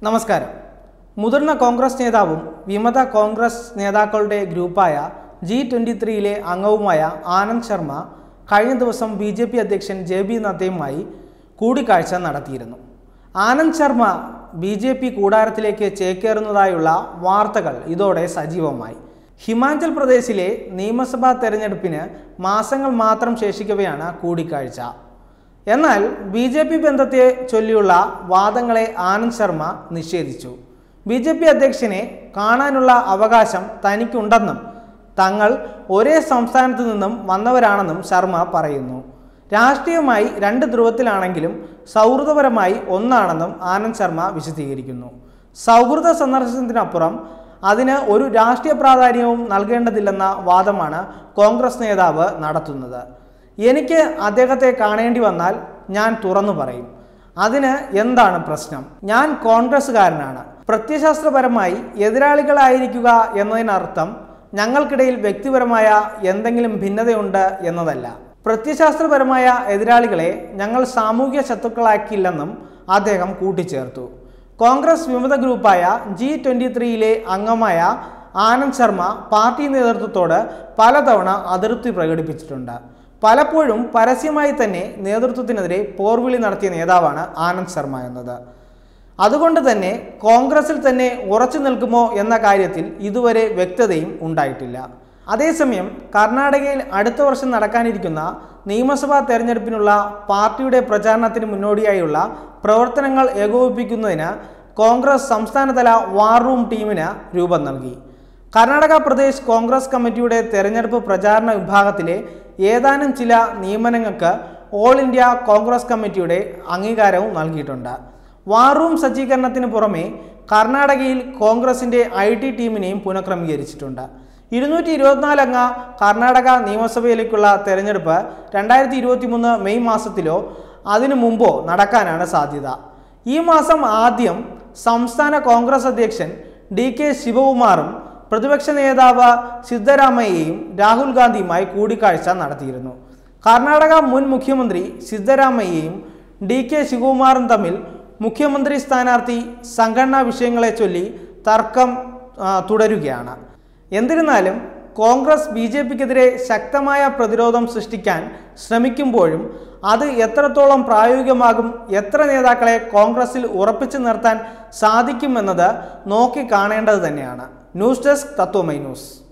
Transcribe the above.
നമസ്കാരം മുതിർന്ന കോൺഗ്രസ് നേതാവും വിമത കോൺഗ്രസ് നേതാക്കളുടെ ഗ്രൂപ്പായ ജി ട്വൻ്റി ത്രീയിലെ അംഗവുമായ ആനന്ദ് ശർമ്മ കഴിഞ്ഞ ദിവസം ബി ജെ പി അധ്യക്ഷൻ ജെ ബി നദ്ദയുമായി കൂടിക്കാഴ്ച നടത്തിയിരുന്നു Anand Sharma B J P കൂടാരത്തിലേക്ക് ചേക്കേറുന്നതായുള്ള വാർത്തകൾ ഇതോടെ സജീവമായി ഹിമാചൽ പ്രദേശിലെ നിയമസഭാ തെരഞ്ഞെടുപ്പിന് മാസങ്ങൾ മാത്രം ശേഷിക്കവെയാണ് കൂടിക്കാഴ്ച എന്നാൽ ബി ജെ പി ബന്ധത്തെ ചൊല്ലിയുള്ള വാദങ്ങളെ ആനന്ദ് ശർമ്മ നിഷേധിച്ചു ബി ജെ പി അധ്യക്ഷനെ കാണാനുള്ള അവകാശം തനിക്കുണ്ടെന്നും തങ്ങൾ ഒരേ സംസ്ഥാനത്ത് നിന്നും വന്നവരാണെന്നും ശർമ്മ പറയുന്നു രാഷ്ട്രീയമായി രണ്ട് ധ്രുവത്തിലാണെങ്കിലും സൗഹൃദപരമായി ഒന്നാണെന്നും ആനന്ദ് ശർമ്മ വിശദീകരിക്കുന്നു സൗഹൃദ സന്ദർശനത്തിനപ്പുറം അതിന് ഒരു രാഷ്ട്രീയ പ്രാധാന്യവും നൽകേണ്ടതില്ലെന്ന വാദമാണ് കോൺഗ്രസ് നേതാവ് നടത്തുന്നത് എനിക്ക് അദ്ദേഹത്തെ കാണേണ്ടി വന്നാൽ ഞാൻ തുറന്നു പറയും അതിന് എന്താണ് പ്രശ്നം ഞാൻ കോൺഗ്രസ്സുകാരനാണ് പ്രത്യശാസ്ത്രപരമായി എതിരാളികളായിരിക്കുക എന്നതിനർത്ഥം ഞങ്ങൾക്കിടയിൽ വ്യക്തിപരമായ എന്തെങ്കിലും ഭിന്നതയുണ്ട് എന്നതല്ല പ്രത്യശാസ്ത്രപരമായ എതിരാളികളെ ഞങ്ങൾ സാമൂഹ്യ ശത്രുക്കളാക്കിയില്ലെന്നും അദ്ദേഹം കൂട്ടിച്ചേർത്തു കോൺഗ്രസ് വിമത ഗ്രൂപ്പായ ജി ട്വൻ്റി ത്രീയിലെ അംഗമായ ആനന്ദ് ശർമ്മ പാർട്ടി നേതൃത്വത്തോട് പലതവണ അതിർത്തി പ്രകടിപ്പിച്ചിട്ടുണ്ട് പലപ്പോഴും പരസ്യമായി തന്നെ നേതൃത്വത്തിനെതിരെ പോർവിളി നടത്തിയ നേതാവാണ് ആനന്ദ് ശർമ്മ എന്നത് അതുകൊണ്ട് തന്നെ കോൺഗ്രസിൽ തന്നെ ഉറച്ചു നിൽക്കുമോ എന്ന കാര്യത്തിൽ ഇതുവരെ വ്യക്തതയും ഉണ്ടായിട്ടില്ല അതേസമയം കർണാടകയിൽ അടുത്ത വർഷം നടക്കാനിരിക്കുന്ന നിയമസഭാ തെരഞ്ഞെടുപ്പിനുള്ള പാർട്ടിയുടെ പ്രചാരണത്തിന് മുന്നോടിയായുള്ള പ്രവർത്തനങ്ങൾ ഏകോപിപ്പിക്കുന്നതിന് കോൺഗ്രസ് സംസ്ഥാനതല വാർ റൂം ടീമിന് രൂപം നൽകി കർണാടക പ്രദേശ് കോൺഗ്രസ് കമ്മിറ്റിയുടെ തെരഞ്ഞെടുപ്പ് പ്രചാരണ വിഭാഗത്തിലെ ഏതാനും ചില നിയമനങ്ങൾക്ക് ഓൾ ഇന്ത്യ കോൺഗ്രസ് കമ്മിറ്റിയുടെ അംഗീകാരവും നൽകിയിട്ടുണ്ട് വാർ റൂം സജ്ജീകരണത്തിന് പുറമെ കർണാടകയിൽ കോൺഗ്രസിൻ്റെ ഐ ടി ടീമിനെയും പുനഃക്രമീകരിച്ചിട്ടുണ്ട് ഇരുന്നൂറ്റി ഇരുപത്തിനാല് അംഗ കർണാടക നിയമസഭയിലേക്കുള്ള തെരഞ്ഞെടുപ്പ് രണ്ടായിരത്തി ഇരുപത്തി മൂന്ന് മെയ് മാസത്തിലോ അതിനു മുമ്പോ നടക്കാനാണ് സാധ്യത ഈ മാസം ആദ്യം സംസ്ഥാന കോൺഗ്രസ് അധ്യക്ഷൻ ഡി കെ ശിവകുമാറും പ്രതിപക്ഷ നേതാവ് സിദ്ധരാമയ്യയും രാഹുൽ ഗാന്ധിയുമായി കൂടിക്കാഴ്ച നടത്തിയിരുന്നു കർണാടക മുൻ മുഖ്യമന്ത്രി സിദ്ധരാമയ്യയും ഡി കെ ശിവകുമാറും തമ്മിൽ മുഖ്യമന്ത്രി സ്ഥാനാർത്ഥി സംഘടനാ വിഷയങ്ങളെ ചൊല്ലി തർക്കം ആ, തുടരുകയാണ് എന്നിരുന്നാലും കോൺഗ്രസ് ബി ജെ പിക്കെതിരെ ശക്തമായ പ്രതിരോധം സൃഷ്ടിക്കാൻ ശ്രമിക്കുമ്പോഴും അത് എത്രത്തോളം പ്രായോഗികമാകും എത്ര നേതാക്കളെ കോൺഗ്രസിൽ ഉറപ്പിച്ചു നിർത്താൻ സാധിക്കുമെന്നത് നോക്കി കാണേണ്ടത് തന്നെയാണ് ന്യൂസ് ഡെസ്ക് തത്വമൈ ന്യൂസ്